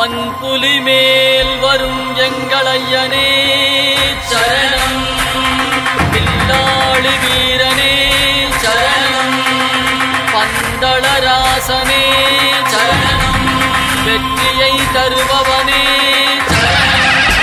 வன்புலி மேல் வரும் எங்களையனே சரணம் பில்லாளி வீரனே சரணம் பந்தளராசனே சரணம் வெற்றியை தருபவனே சரணம்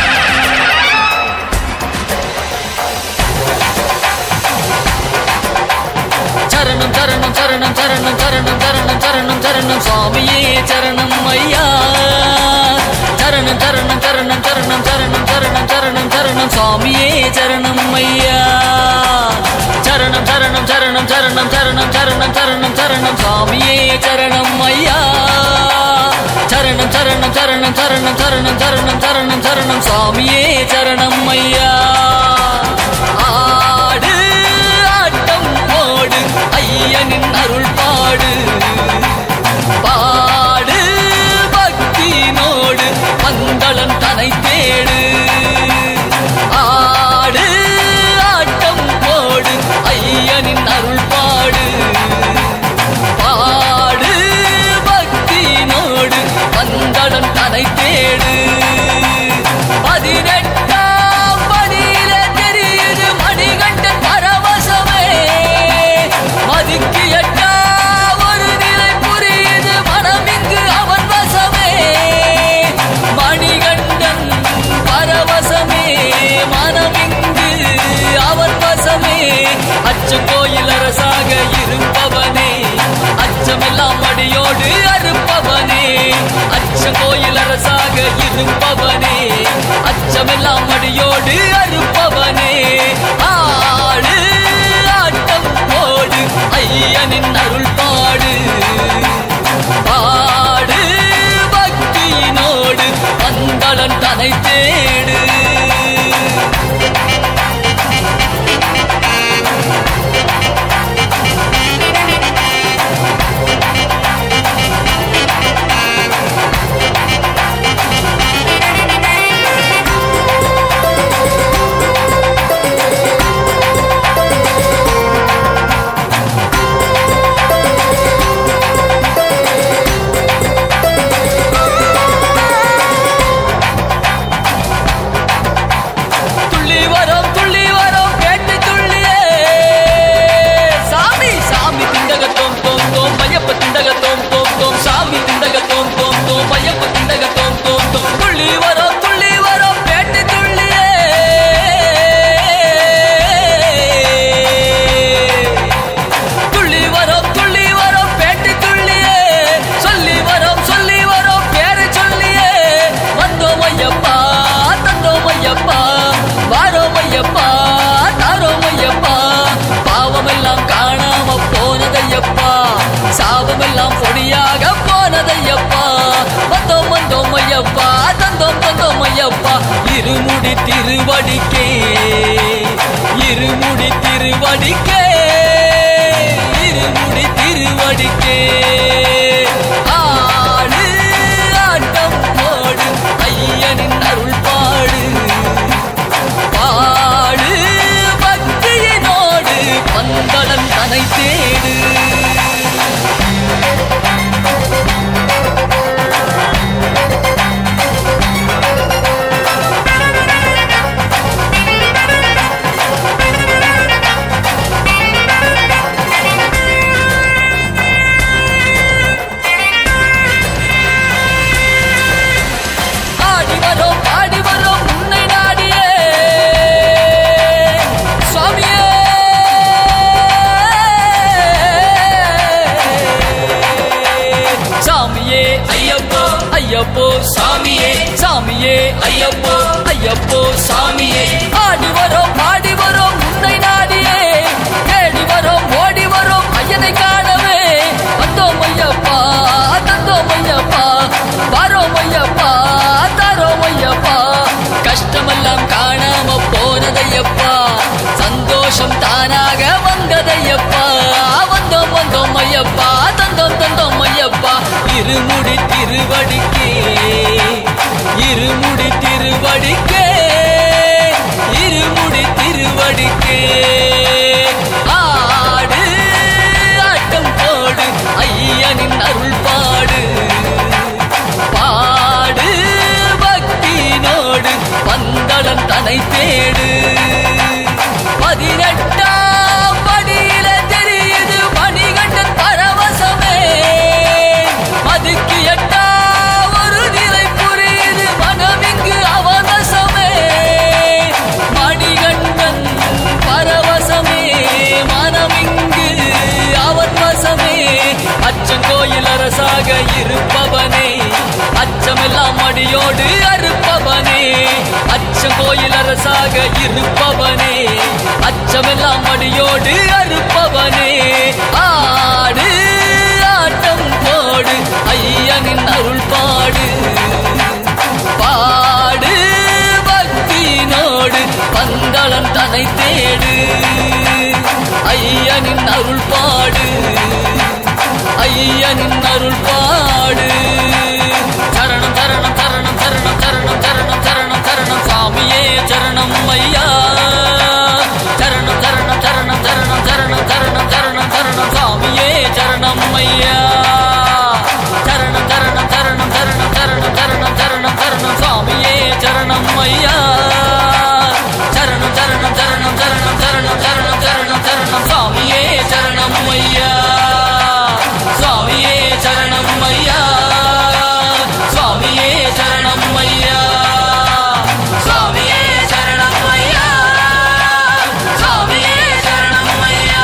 சரணம் சரணம் சரணம் சரணம் சரணம் சரணம் சரணம் சரணம் சுவாமியே சரணம் ஐயா சரணம் சரணம் சரணம் சரணம் சரணம் சரணம் சரணம் சரணம் சுவாமியே சரணம் ஐயா சரணம் சரணம் சரணம் சரணம் சரணம் சரணம் சரணம் சரணம் சுவாமியே சரணம் ஐயா சரணம் சரணம் சரணம் சரணம் சரணம் சரணம் சரணம் சரணம் சுவாமியே சரணம் ஐயா ஆடு ஆட்டம் போடு ஐயனின் அருள் பாடு பாடு பக்தினோடு மங்களம் தனை தேடு ஆடு ஆட்டம் போடு ஐயனின் அருள் பாடு பாடு பக்தினோடு மங்களம் தனை தேடு பதினெட்டாம் படியில தெரியுது மணிகண்டன் பரவசமே மதிக்கு எட்டா ஒரு நிலை புரியுது மனம் இங்கு அவன் வசமே மணிகண்டன் பரவசமே மனம் இங்கு அவன் வசமே அச்ச கோயில் அரசாக இருப்பவனே அச்சமெல்லாம் அடியோடு அறுப்பவனே அச்ச கோயில் அரசாக இருப்பவனே அச்சமெல்லாம் அடியோடு அறுப்பவனே ஆடு ஆட்டம் போடு ஐயனின் அருள் பாடு பாடு பக்தியினோடு மங்களன் தனை தேடு துள்ளி வரும் துள்ளி வரும் கேட்டு துள்ளியே சாமி சாமி திண்டக தோம் தோம் தோம் மையப்ப திண்டக தோம் தோம் தோம் சாமி திண்டக தோம் தோம் தோம் மையப்ப திண்டக தோம் தோம் தோம் துள்ளி வரும் துள்ளி வரும் கேட்டு துள்ளியே துள்ளி வரும் துள்ளி வரும் பேட்டு துள்ளியே சொல்லி வரும் சொல்லி வரும் பேரு சொல்லியே வந்தோம் ஐயப்பா தந்தோம் ஐயப்பா வாரோம் ஐயப்பா தாரோம் ஐயப்பா பாவமெல்லாம் காணாம போனதையப்பா சாபமெல்லாம் பொடியாக போனதையப்பா வந்தோம் வந்தோம் ஐயப்பா தந்தோம் தந்தோம் ஐயப்பா இருமுடி திருவடிக்கே இருமுடி திருவடிக்கே இருமுடி திருவடிக்கே ஆடு ஆட்டம் போடு ஐயனின் அருள் பாடு பாடு பக்தியினோடு பந்தளன் தனை தேடு ஆடி வரோம் பாடி வரோம் உன்னை நாடியே சுவாமியே சாமியே ஐயப்போ ஐயப்போ சாமியே சாமியே ஐயப்போ ஐயப்போ சாமியே ஆடி வரோம் பாடி வரோம் உன்னை நாடியே தேடி வரோம் ஓடி வரோம் ஐயனை காணவே வந்தோம் ஐயப்பா தந்தோம் ஐயப்பா வரோம் ஐயப்பா தரோம் ஐயப்பா கஷ்டமெல்லாம் காணாம போனதையப்பா சந்தோஷம் தானாக வந்ததையப்பா வந்தோம் வந்தோம் ஐயப்பா தந்தோம் தந்தோம் ஐயப்பா இருமுடி திருவடிக்கே இருமுடி திருவடிக்கே இருமுடி திருவடிக்கே ஆடு ஆட்டம் போடு ஐயனின் அருள் பாடு பாடு பந்தளன் தனை தேடு பதினெட்டாம் படியில தெரியுது மணிகண்டன் பரவசமே அதுக்கு எட்டா ஒரு நிலை புரியுது மனமிங்கு அவகாசமே மணிகண்டன் பரவசமே மனமிங்கு அவன் வசமே அச்சங்கோயில் அரசாக இருப்பவனே அச்சமெல்லாம் அடியோடு அறுப்பவனே அச்சங்கோயில் அரசாக இருப்பவனே அச்சமெல்லாம் அடியோடு அறுப்பவனே ஆடு ஆட்டம் போடு ஐயனின் அருள் பாடு பாடு பக்தினோடு பந்தளன் தனை தேடு ஐயனின் அருள் பாடு ஐயனின் அருள் பாடு சரணம் சரணம் சரணம் சரணம் சரணம் சரணம் சரணம் சரணம் சாமியே சரணம் ஐயா சரணம் சரணம் சரணம் சரணம் சரணம் சரணம் சரணம் சரணம் சாமியே சரணம் ஐயா சரணம் சரணம் சரணம் சரணம் சரணம் சரணம் சரணம் சரணம் சாமியே சரணம் ஐயா சரணம் சரணம் சரணம் சரணம் சரணம் சரணம் சரணம் சரணம் சாமியே சரணம் ஐயா சுவாமியே சரணம் ஐயா சுவாமியே சரணம் ஐயா சுவாமியே சரணம் ஐயா சுவாமியே சரணம் ஐயா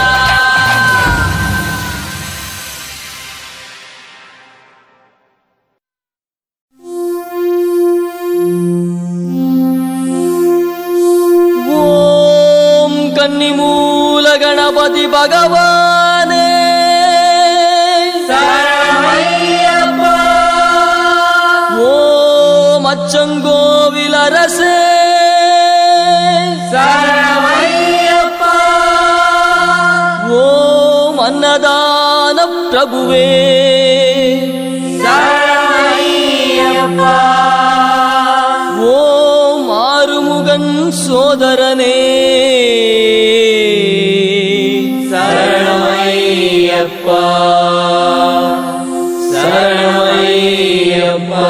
ஓம் கன்னிமூல கணபதி பகவானே ஓம் அச்சங்கோவில் அரசே ஓம் அன்னதான பிரபுவே ஓம் ஆறுமுகன் சோதரனே சரணமையப்பா சரணமையப்பா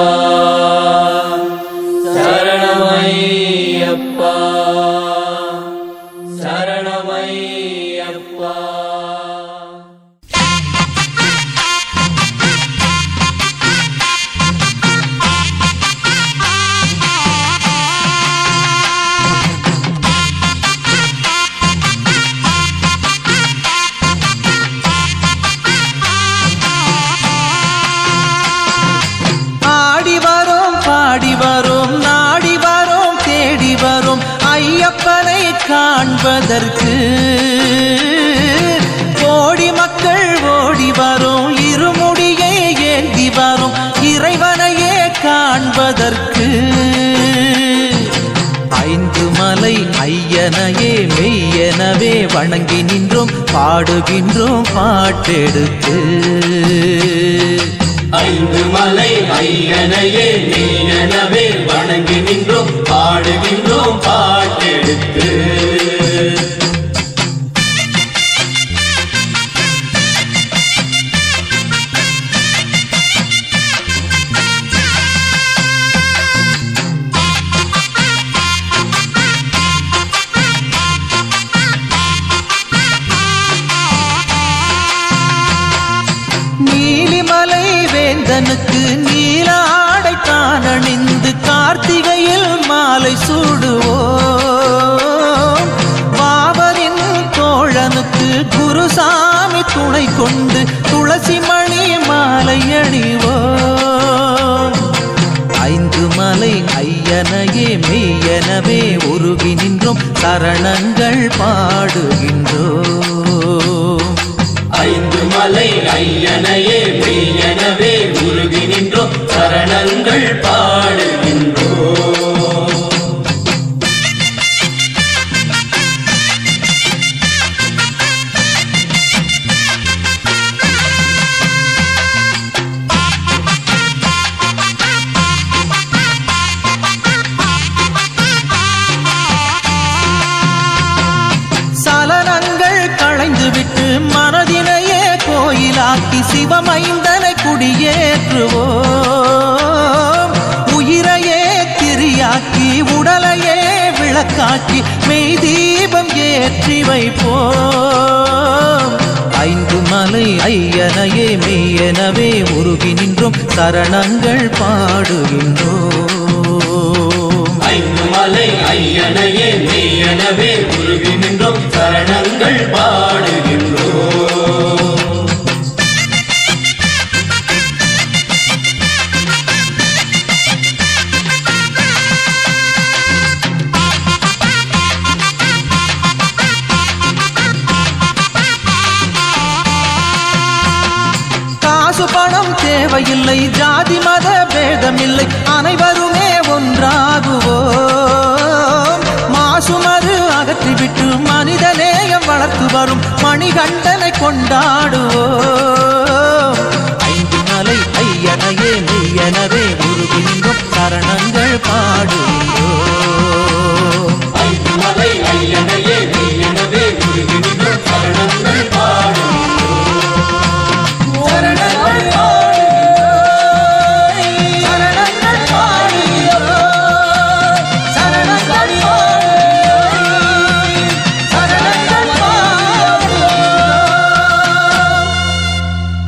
சரணமையப்பா சரணமையப்பா ஆடி வரோம் பாடி வரோம் நாடி வரோம் தேடி வரோம் ஐயப்பனை காண்பதற்கு கோடி மக்கள் ஓடி வரோம் இருமுடியை ஏந்தி வரோம் இறைவனையே காண்பதற்கு ஐந்து மலை ஐயனையே மெய்யெனவே வணங்கி நின்றோம் பாடுகின்றோம் பாட்டெடுத்து ஐந்து மலை ஐயனையே நீனவே வணங்கி நின்றோம் பாடுகின்றோம் பாட்டெடுத்து நீலிமலை வேந்தனுக்கு நீல ஆடை தான் அணிந்து கார்த்திகையில் மாலை சூடுவோம் பாபரின் தோழனுக்கு குருசாமி துணை கொண்டு துளசி மணி மாலை அணிவோம் ஐந்து மலை ஐயனையே மெய்யெனவே உருகி நின்றோம் சரணங்கள் பாடுகின்றோம் ஐந்து மலை ஐயனையே மெய்யெனவே உருகி நின்றோம் சரணங்கள் பாடுகின்றோம் சலனங்கள் களைந்துவிட்டு மனதினையே கோயிலாக்கி சிவமைந்தனை குடியேற்றுவோம் உயிரையே திரியாக்கி உடலையே விளக்காக்கி மெய் தீபம் ஏற்றி வைப்போம் ஐந்து மலை ஐயனையே மெய்யெனவே உருகி நின்றோம் சரணங்கள் பாடுகின்றோம் ஐந்து மலை ஐயனையே மெய்யனவே உருகி நின்றோம் சரணங்கள் பாடுகின்றோம் காசு பணம் தேவையில்லை ஜாதி மத பேதமில்லை அனைவருமே ஒன்றாகுவோம் மாசுமறு அகற்றிவிட்டு மனித நேயம் வளர்த்து வரும் மணிகண்டனை கொண்டாடுவோம் ஐந்து மலை ஐயனையே மெய்யனவே உருகின்றோம் சரணங்கள் பாடுகின்றோம் ஐந்து மலை ஐயனையே மெய்யனவே உருகி நின்றோம் சரணங்கள் பாடுகின்றோம் சரணங்கள் சரணங்கள் பாடுகிறோம் சரணங்கள் பாடுகிறோம் சரணங்கள் பாடுகிறோம்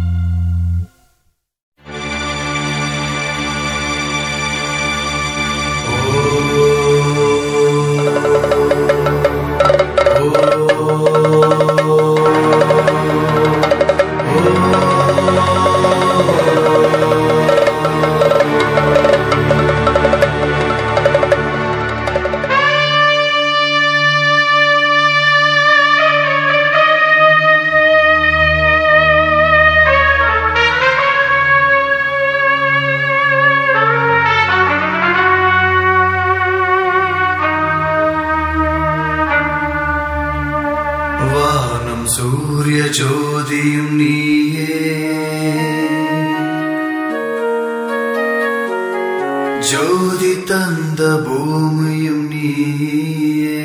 வானம் சூரிய ஜோதியும் நீயே ஜோதி தந்த பூமியும் நீயே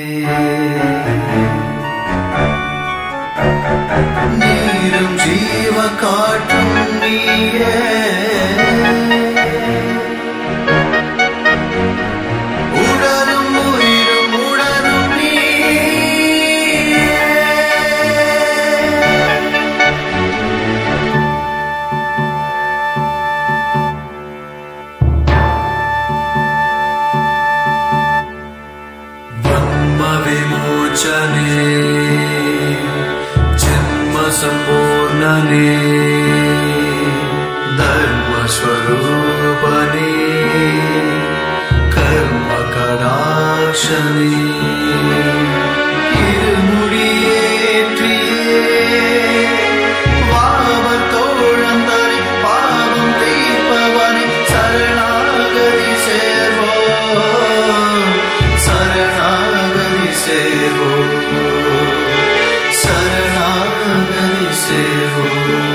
நீரும் ஜீவ காட்டும் நீயே உடலும் உயிரும் உடலும் நீயே ब्रह्मविमोचने जन्मसम्पूर्णने धर्मस्वरूपने कर्मकडाक्षने இருமுடியேற்றியே வாவத்தோழந்தனை பாவம் தீர்ப்பவனை சரணாகதி சேர்வோம் சரணாகதி சேர்வோம் சரணாகதி சேர்வோம்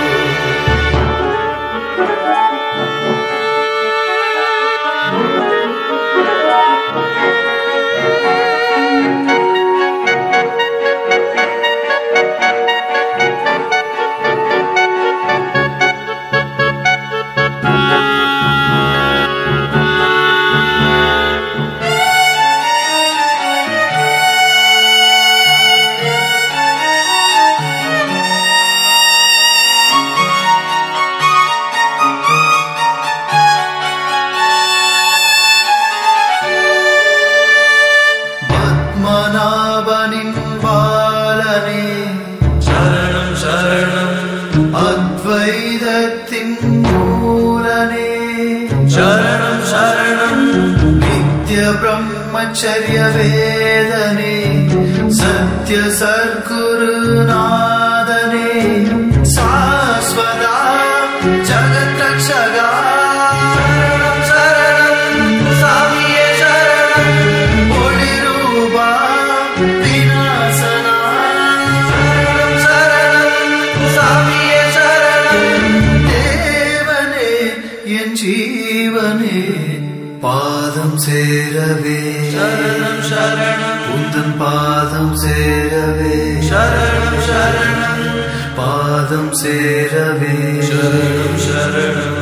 பத்மநாபனின் பாலனே சரணம் சரணம் அத்வைதத்தின் மூலனே சரணம் சரணம் நித்ய பிரம்மச்சரிய வேதனே சத்ய சர்க்குருநாதனே சாஸ்வதா ஜகத் ரக்ஷகா சரணம் சரணம் சாமியே சரணம் ஒளிரூபா விநாசனா சரணம் சரணம் சாமியே சரணம் தேவனே என் ஜீவனே பாதம் சேரவே சரணம் சரணம் உந்தன் பாதம் சேரவே சரணம் சரணம் பாதம் சேரவே சரணம் சரணம்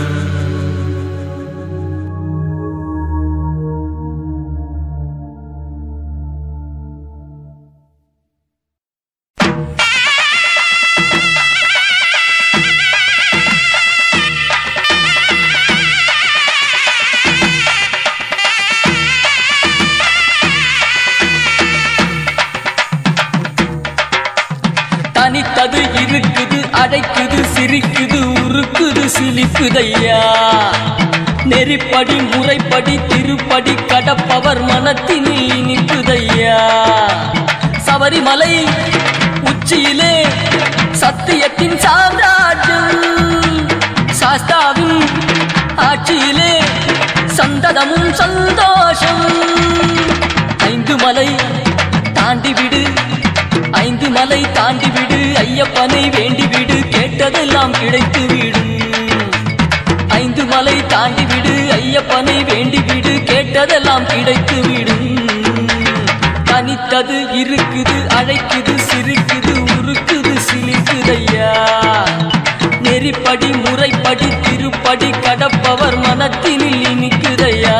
சிரிக்குது உருக்குது சிலிக்குதையா நெறிப்படி முறைப்படி திருப்படி கடப்பவர் மனத்தினில் இனிக்குதையா சபரிமலை உச்சியிலே சத்தியத்தின் சாம்ராஜ்யம் சாஸ்தாவின் ஆட்சியிலே சந்ததமும் சந்தோஷம் ஐந்து மலை தாண்டி விடு ஐந்து மலை தாண்டி விடு ஐயப்பனை வேண்டி விடு கேட்டதெல்லாம் கிடைத்து விடும் ஐந்து மலை தாண்டி விடு ஐயப்பனை வேண்டி விடு கேட்டதெல்லாம் கிடைத்து விடும் தனித்தது இருக்குது அழைக்குது சிரிக்குது உருக்குது சிலிக்குதையா நெறிப்படி முறைப்படி திருப்படி கடப்பவர் மனத்தினில் இனிக்குதையா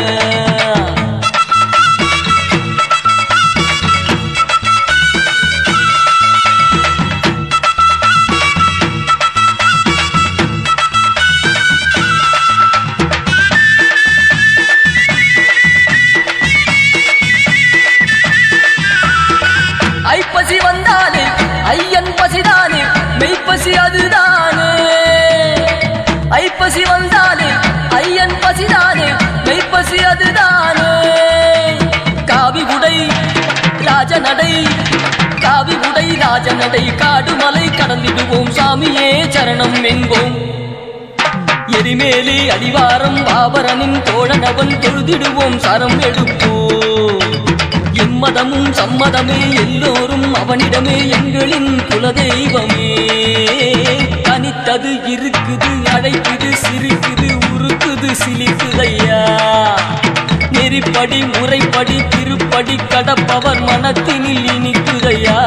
ஐப்பசி வந்தாலே ஐயன் பசிதானே மெய்ப்பசி அதுதானே ஐப்பசி வந்தாலே ஐயன் பசிதானே மெய்ப்பசி அதுதானே காவி உடை ராஜநடை காவி உடை ராஜநடை காடுமலை கடந்திடுவோம் சாமியே சரணம் என்போம் எரிமேலி அடிவாரம் பாபரனின் தோழனவன் தொழுதிடுவோம் சரம் எடுப்போம் எம்மதமும் சம்மதமே எல்லோரும் அவனிடமே எங்களின் குலதெய்வமே தனித்தது இருக்குது அழைக்குது சிரிக்குது உருக்குது சிலிக்குதையா நெறிப்படி முறைப்படி திருப்படி கடப்பவர் மனத்தினில் இனிக்குதையா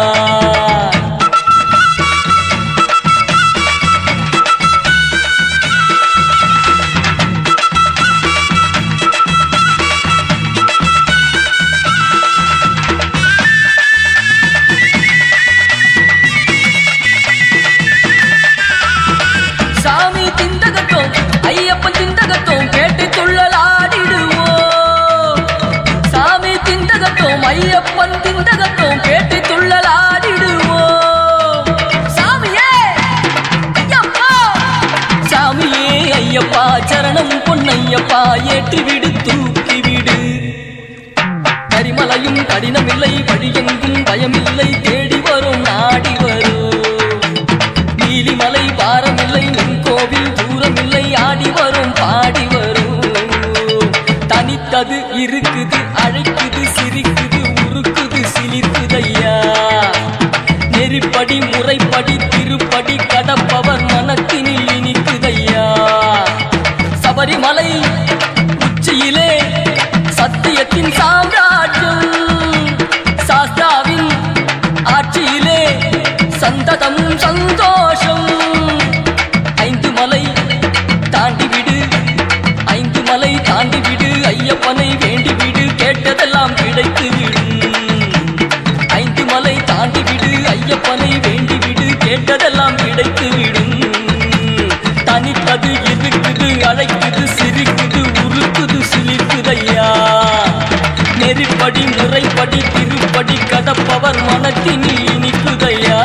சாமி திந்தகத்தோம் ஐயப்பன் திந்தகத்தோம் கேட்டு துள்ளலாடிடுவோம் சாமி திந்தகத்தோம் ஐயப்பன் திந்தகத்தோம் கேட்டு துள்ளலாடிடுவோம் சாமியே ஐயப்பா சாமியே ஐயப்பா சரணம் பொன்னையப்பா ஏற்றி விடு தூக்கி விடு கரிமலையும் கடினமில்லை வழியெங்கும் பயமில்லை தேடி வரும் நாடி வரும் நீலிமலை பாரமில்லை உன் கோவில் தூரமில்லை ஆடி வரும் பாடி வரும் தனித்தது இருக்குது அழைக்குது சிரிக்குது உருக்குது சிலிக்குதையா நெறிப்படி முறைப்படி திருப்படி கடப்பவர் மனத்தினில் இனிக்குதையா சபரிமலை உச்சியிலே சத்தியத்தின் சாம்ராஜ்யம் சாஸ்தாவின் ஆட்சியிலே சந்ததமும் சந்தோஷம் ஐந்து மலை தாண்டி விடு ஐந்து மலை தாண்டி விடு ஐயப்பனை வேண்டி விடு கேட்டதெல்லாம் கிடைத்து விடும் ஐந்து மலை தாண்டி விடு ஐயப்பனை வேண்டி விடு கேட்டதெல்லாம் கிடைத்து விடும் தனித்தது இருக்குது அழைக்குது சிரிக்குது உருக்குது சிலிக்குதையா நெறிப்படி முறைப்படி திருப்படி கடப்பவர் மனத்தினில் இனிக்குதையா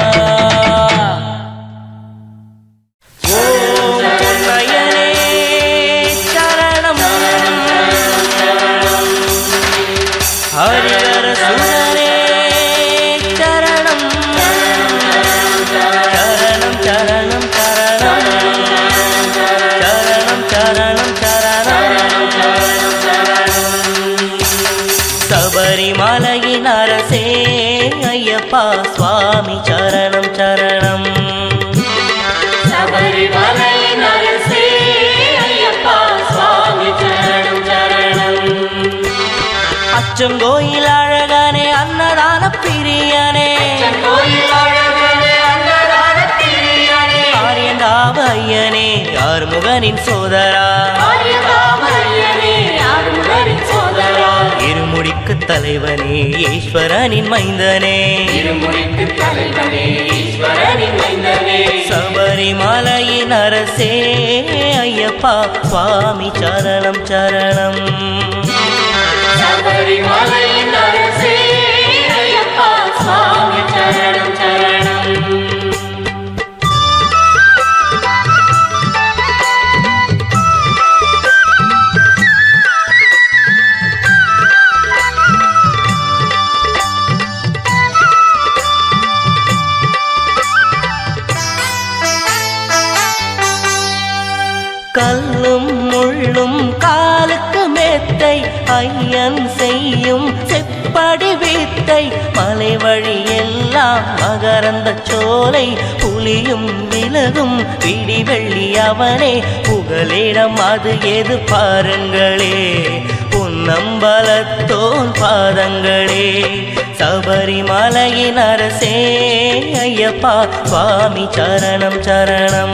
நயனே சரணம் ஹரிஹர சுதனே சரணம் சரணம் சரணம் சரணம் சரணம் சரணம் சரணம் சபரிமலையின் அரசே ஐயப்பா சுவாமி சரணம் சரணம் சபரிமலையின் அரசே ஐயப்பா சுவாமி சரணம் சரணம் அச்சங்கோயில் அழகனே அன்னதான பிரியனே கோயில் அழகனே அன்னதான பிரியனே ஆரியந்தாவையனே ஆறுமுகனின் சோதரா ஆரியந்தாவையனே ஆறுமுகனின் சோதரா இருமுடிக்கு தலைவனே ஈஸ்வரனின் மைந்தனே இருமுடிக்கு தலைவனே ஈஸ்வரனின் மைந்தனே சபரிமலையின் அரசே ஐயப்பா சுவாமி சரணம் சரணம் சபரிமலையின் அரசே ஐயப்பா சுவாமி சரணம் சரணம் முனியன் செய்யும் செப்படி வித்தை மலை வழி எல்லாம் மகரந்த சோலை புலியும் விலகும் பிடி வெள்ளி அவனே புகலிடம் அது எது பாருங்களே பொன்னம்பலத்தோன் பாதங்களே சபரிமலையின் அரசே ஐயப்பா சுவாமி சரணம் சரணம்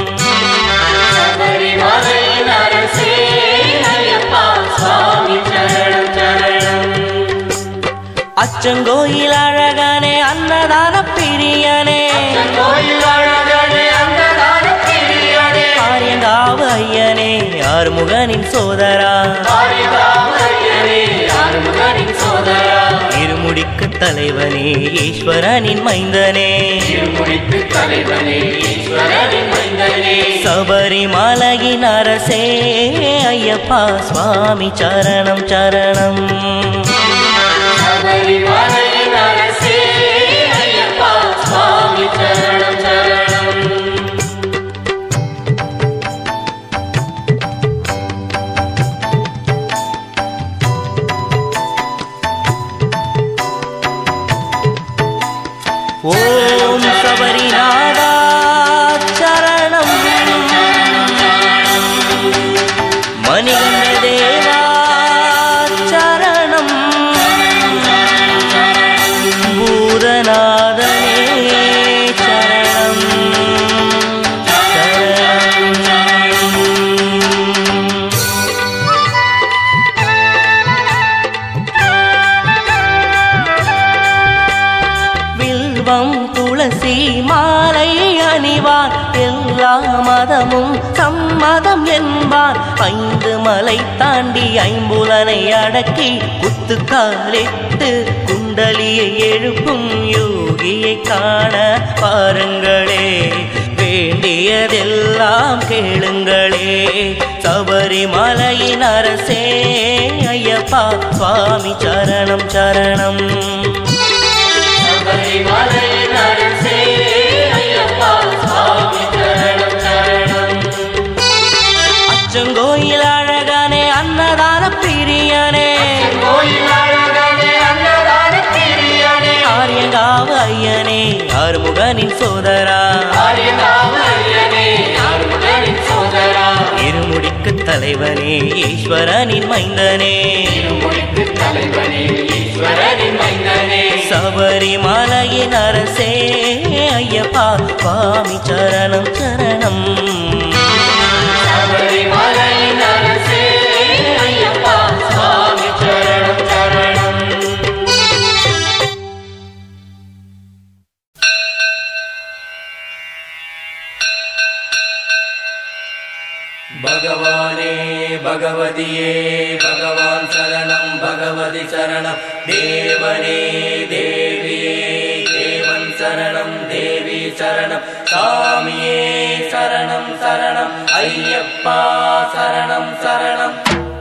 சபரிமலையின் அரசே ஐயப்பா சுவாமி சரணம் சரணம் அச்சங்கோயில் அழகனே அன்னதான பிரியனே கோயில் அழகனே அன்னதான பிரியனே ஆரியங்காவு ஐயனே ஆறுமுகனின் சோதரா ஆரிதாமையனே ஆறுமுகனின் சோதரா இருமுடிக்கு தலைவனே ஈஸ்வரனின் மைந்தனே திருமுடித்து தலைவனே ஈஸ்வரனின் மைந்தனே சபரிமலையின் அரசே ஐயப்பா சுவாமி சரணம் சரணம் சபரிமலையின் அரசே ஐயப்பா சுவாமி சரணம் சரணம் ஓம் சபரிநாதா சரணம் மணிகண்ட தேவா சரணம் பூதநாதனே சரணம் சரணம் வில்வம் துளசி மாலை அணிவான் எல்லா மதமும் சம்மதம் என்பான் ஐந்து மலை தாண்டி ஐம்புலனை அடக்கி குத்துக்காலிட்டு குண்டலியை எழுப்பும் யோகியை காண பாருங்களே வேண்டியதெல்லாம் கேளுங்களே சபரிமலையின் அரசே ஐயப்பா சுவாமி சரணம் சரணம் சபரிமலையின் அரசே ஐயப்பா சுவாமி சரணம் சரணம் அச்சங்கோயில் அழகானே அன்னதான பிரியனே கோயில் அழகனே அன்னதான பிரியனே ஆரியங்காவு ஐயனே ஆறுமுகனின் சோதரா ஆரியதாமையனே ஆறுமுகனின் சோதரா இருமுடிக்கு தலைவனே ஈஸ்வரனின் மைந்தனே திருமுடித்து தலைவனே ஈஸ்வரனின் மைந்தனே சபரிமலையின் அரசே ஐயப்பா சுவாமி சரணம் சரணம் சபரிமலையின் அரசே ஐயப்பா சுவாமி சரணம் சரணம் பகவானே பகவதியே பகவான் சரணம் பகவதி சரணம் தேவனே தேவியே தேவன் சரணம் தேவி சரணம் சாமியே சரணம் சரணம் ஐயப்பா சரணம் சரணம்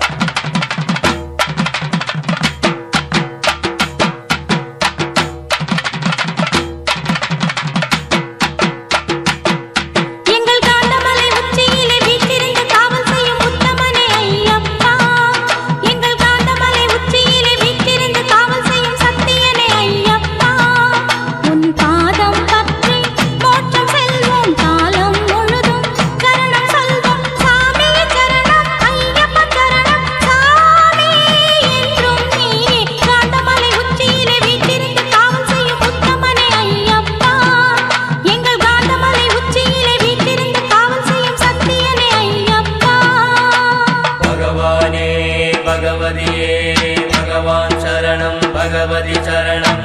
எங்கள் காந்தமலை உச்சியிலே வீற்றிருந்து காவல் செய்யும் உத்தமனே ஐயப்பா எங்கள் காந்தமலை உச்சியிலே வீற்றிருந்து காவல் செய்யும் சத்தியனே ஐயப்பா உன் பாதம் பற்றி மோட்சம் செல்வோம் காலம் முழுதும் சரணம் சொல்வோம் சாமி சரணம் ஐயப்ப சரணம் சாமி என்றும் நீயே காந்தமலை உச்சியிலே வீற்றிருந்து காவல் செய்யும் உத்தமனே ஐயப்பா எங்கள் காந்தமலை உச்சியிலே வீற்றிருந்து காவல் செய்யும் சத்தியனே ஐயப்பா பகவானே பகவதியே பகவான் சரணம் பகவதி சரணம்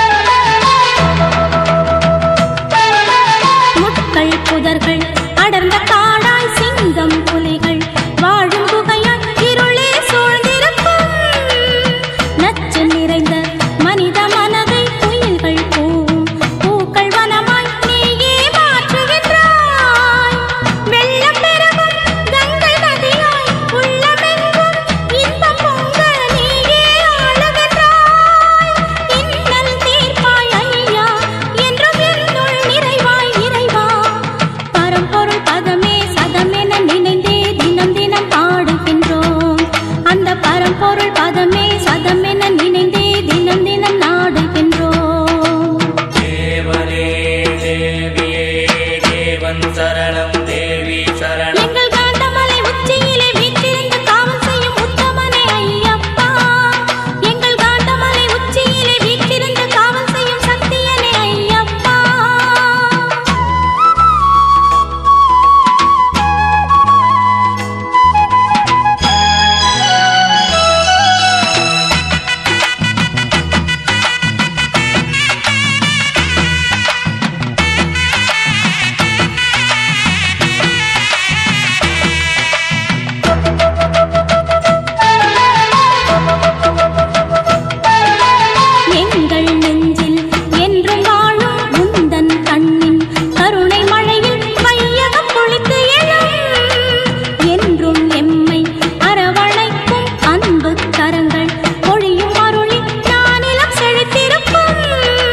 முட்கள் புதர்கள் அடர்ந்த தேவன் சரணம் தேவி சரணம் எங்கள் காந்தமலை உச்சியிலே வீற்றிருந்து காவல் செய்யும் உத்தமனே ஐயப்பா எங்கள் காந்தமலை உச்சியிலே வீற்றிருந்து காவல் செய்யும் சத்தியனே ஐயப்பா எங்கள் நெஞ்சில் என்றும் வாழும் உந்தன் கண்ணின் கருணை மழையில் வையகம் பொழித்து எழும் என்றும் எம்மை அரவணைக்கும் அன்பு கரங்கள் பொழியும் அருளில் நானிலம் செழித்திருக்கும்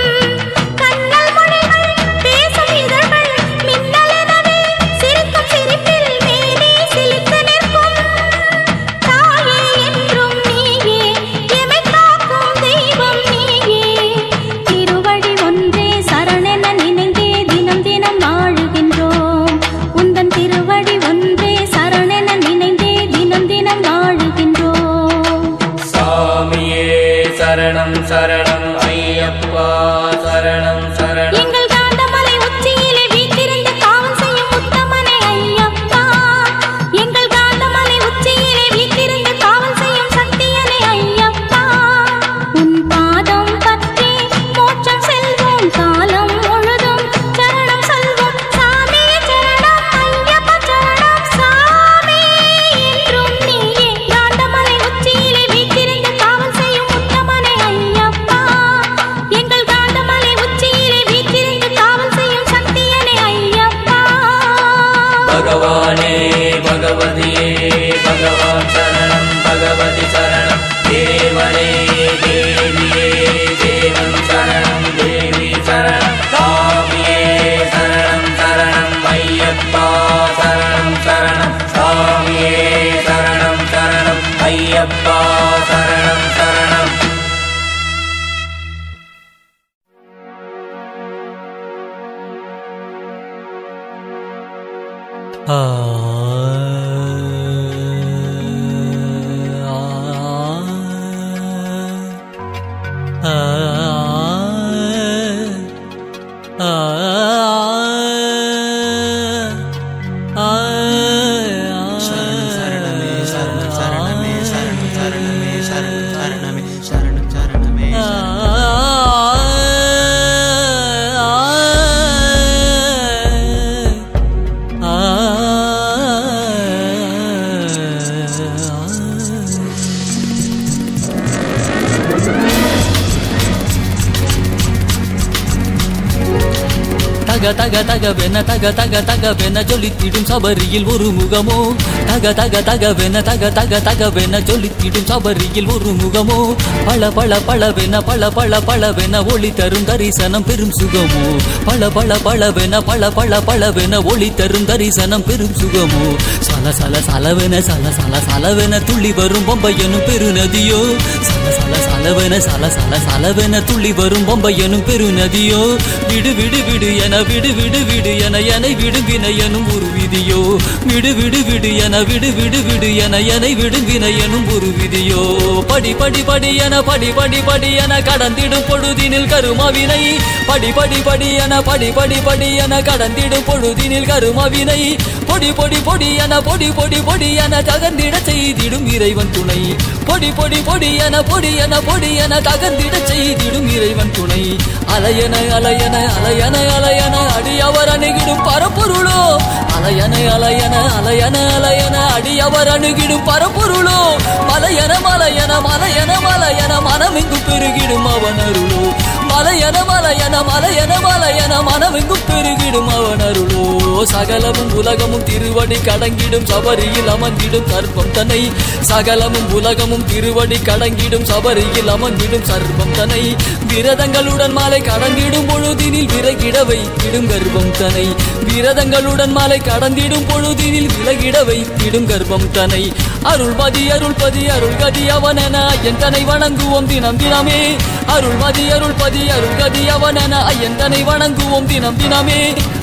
கண்ணல் மொழிகள் பேசும் இதழ்கள் மின்னலெனவே சிரிக்கும் சிரிப்பில் மேலே சிலிர்த்து நிற்கும் தாயே என்றும் நீயே எமை காக்கும் தெய்வம் நீயே திருவடி ஒன்றே சரணென நினைந்தே தினம் தினம் வாழுகின்றோம் உந்தன் திருவடி ஒன்றே சரணென நினைந்தே தினம் தினம் வாழுகின்றோம் சாமியே சரணம் சரணம் ஐயப்பா சரணம் சரணம் எங்கள் காந்தமலை உச்சியிலே வீற்றிருந்து காவல் செய்யும் உத்தமனே ஐயப்பா எங்கள் காந்தமலை உச்சியிலே வீற்றிருந்து காவல் செய்யும் சத்தியனே ஐயப்பா உன் பாதம் பற்றி மோட்சம் செல்வோம் காலம் முழுதும் சரணம் சொல்வோம் சாமி சரணம் ஐயப்பா சரணம் சாமி என்றும் நீயே காந்தமலை உச்சியிலே வீற்றிருந்து காவல் செய்யும் உத்தமனே ஐயப்பா எங்கள் காந்தமலை உச்சியிலே வீற்றிருந்து காவல் செய்யும் சத்தியனே ஐயப்பா பகவானே பகவதியே பகவான் சரணம் பகவதி சரணம் தேவனே தேவியே தேவன் சரணம் தேவி சரணம் சாமியே சரணம் சரணம் ஐயப்பா சரணம் சரணம் சாமியே சரணம் சரணம் ஐயப்பா சரணம் சரணம் சரணம் சரணமே சரணம் சரணமே சரணம் சரணமே சரணம் சரணமே சரணம் சரணமே தக தக தகவென தக தக தகவென ஜொலித்திடும் சபரியில் ஒரு முகமோ தக தக தகவென தக தக தகவென ஜொலித்திடும் சபரியில் ஒரு முகமோ பல பல பளவென பல பல பளவென ஒளி தரும் தரிசனம் பெரும் சுகமோ பல பல பளவென பல பல பளவென ஒளி தரும் தரிசனம் பெரும் சுகமோ சல சல சலவென சல சல சலவென துள்ளி வரும் பொம்பையனும் பெருநதியோ சல சல சலவென சல சல சலவென துள்ளி வரும் பொம்பையனும் பெருநதியோ விடு விடு விடு என விடு விடு விடு என எனை விடு வினையனும் ஒரு விதியோ விடு விடு விடு என விடு விடு விடு என எனை விடு வினையனும் ஒரு விதியோ படி படி படி என படி படி படி என கடந்திடும் பொழுதினில் கருமவினை படி படி படி என படி படி படி என கடந்திடும் பொழுதினில் கருமவினை பொடி பொடி பொடி என பொடி பொடி பொடி என தகர்ந்திட செய்திடும் இறைவன் துணை பொடி பொடி பொடி என பொடி என பொடி என தகர்ந்திட செய்திடும் இறைவன் துணை அலையன அலையன அலையன அலையன அடியவர் அணுகிடும் பரப்பொருளோ அலையன அலையன அலையன அலையன அடியவர் அணுகிடும் பரப்பொருளோ மலையன மலையன மலையன மலையன மனமெங்கு பெருகிடும் அவன் அருளோ மலையன மலையன மலையன மலையன மனமெங்கு பெருகிடும் அவன் அருளோ சகலமும் உலகமும் திருவடி கடங்கிடும் சபரியில் அமர்ந்திடும் சர்ப்பம் தன்னை சகலமும் உலகமும் திருவடி கடங்கிடும் சபரியில் அமர்ந்திடும் சர்ப்பம் தன்னை விரதங்களுடன் மாலை கடந்திடும் பொழுதினில் விறகிட வைத்திடும் கர்ப்பம் தனை விரதங்களுடன் மாலை கடந்திடும் பொழுதினில் விலகிட வைத்திடும் கர்ப்பம் தனை அருள்பதி அருள்பதி அருள்கதி அவனென ஐயன் தனை வணங்குவோம் தினம் தினமே அருள்மதி அருள்பதி அருள்கதி அவனென ஐயன் தனை வணங்குவோம் தினம் தினமே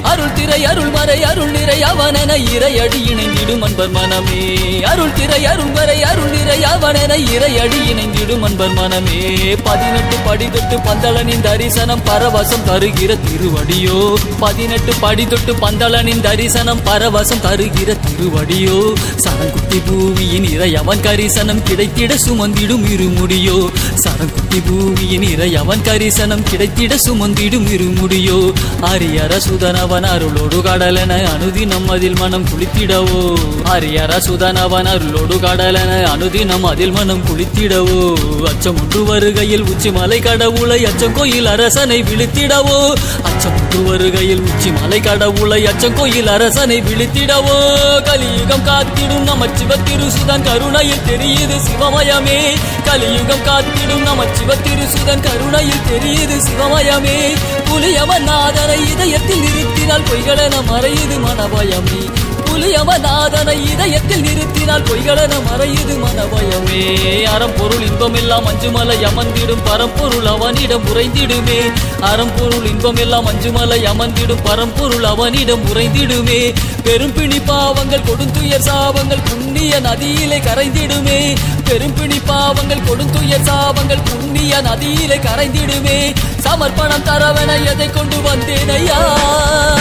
அருள் திரை அருள் மறை அருள் நிறை அவனென இறையடி இணைந்திடும் அன்பர் மனமே அருள் திரை அருள் மறை அருள் நிறை அவனென இறையடி இணைந்திடும் அன்பர் மனமே பதினெட்டு படி தொட்டு பந்தளனின் தரிசனம் பரவசம் தருகிற திருவடியோ பதினெட்டு படி தொட்டு பந்தளனின் தரிசனம் பரவசம் தருகிற திருவடியோ சரங்குட்டி பூமியின் இறையவன் கரிசனம் கிடைத்திட சுமந்திடும் இருமுடியோ சரங்குட்டி பூமியின் இறையவன் கரிசனம் கிடைத்திட சுமந்திடும் இருமுடியோ அரியர சுதனவன் அருளோடு கடலென அனுதினம் அதில் மனம் குளித்திடவோ அரியர சுதனவன் அருளோடு கடலென அனுதினம் அதில் மனம் குளித்திடவோ அச்சம் ஒன்று வருகையில் உச்சி மலை கடவுளை அச்சம் கோயில் அரசனை விழித்திடவோ அச்சம் ஒன்று வருகையில் உச்சி மலை கடவுளை அச்சம் கோயில் அரசனை விழித்திடவோ கலியுகம் காத்திடும் நமச்சிவ திருசுதன் கருணையில் தெரியுது சிவமயமே கலியுகம் காத்திடும் நமச்சிவ திருசுதன் கருணையில் தெரியுது சிவமயமே புலியவன் நாதனை இதயத்தில் நிறுத்தினால் பொய்களென மறையுது மனபயமே புலியவநாதனை இதயத்தில் நிறுத்தினால் பொய்களென மறையுது மனபயமே அறம்பொருள் இன்பம் எல்லாம் அஞ்சுமலை அமர்ந்திடும் பரம்பொருள் அவனிடம் உறைந்திடுமே அறம்பொருள் இன்பம் எல்லாம் அஞ்சுமலை அமர்ந்திடும் பரம்பொருள் அவனிடம் உறைந்திடுமே பெரும்பிணி பாவங்கள் கொடுந்துயர் சாபங்கள் புண்ணிய நதியிலே கரைந்திடுமே பெரும்பிணி பாவங்கள் கொடுந்துயர் சாபங்கள் புண்ணிய நதியிலே கரைந்திடுமே சமர்ப்பணம் தரவென எதை கொண்டு வந்தேன் ஐயா